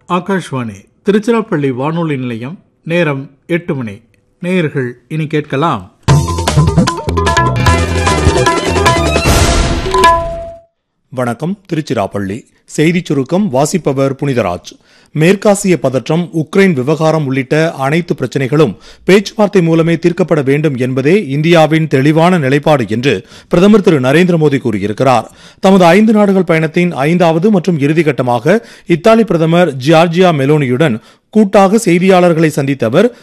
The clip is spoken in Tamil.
ஆகாஷ்வாணி திருச்சிராப்பள்ளி வானொலி நிலையம் நேரம் எட்டு மணி நேயர்கள் இனி கேட்கலாம் வணக்கம் திருச்சிராப்பள்ளி செய்திச் சுருக்கம் வாசிப்பவர் புனிதராஜ் மேற்காசிய பதற்றம் உக்ரைன் விவகாரம் உள்ளிட்ட அனைத்து பிரச்சனைகளும் பேச்சுவார்த்தை மூலமே தீர்க்கப்பட வேண்டும் என்பதே இந்தியாவின் தெளிவான நிலைப்பாடு என்று பிரதமர் திரு நரேந்திர மோடி கூறியிருக்கிறார் தமது ஐந்து நாடுகள் பயணத்தின் ஐந்தாவது மற்றும் இறுதிக்கட்டமாக இத்தாலி பிரதமர் ஜியார்ஜியா மெலோனியுடன் கூட்டாக செய்தியாளர்களை சந்தித்த அவர்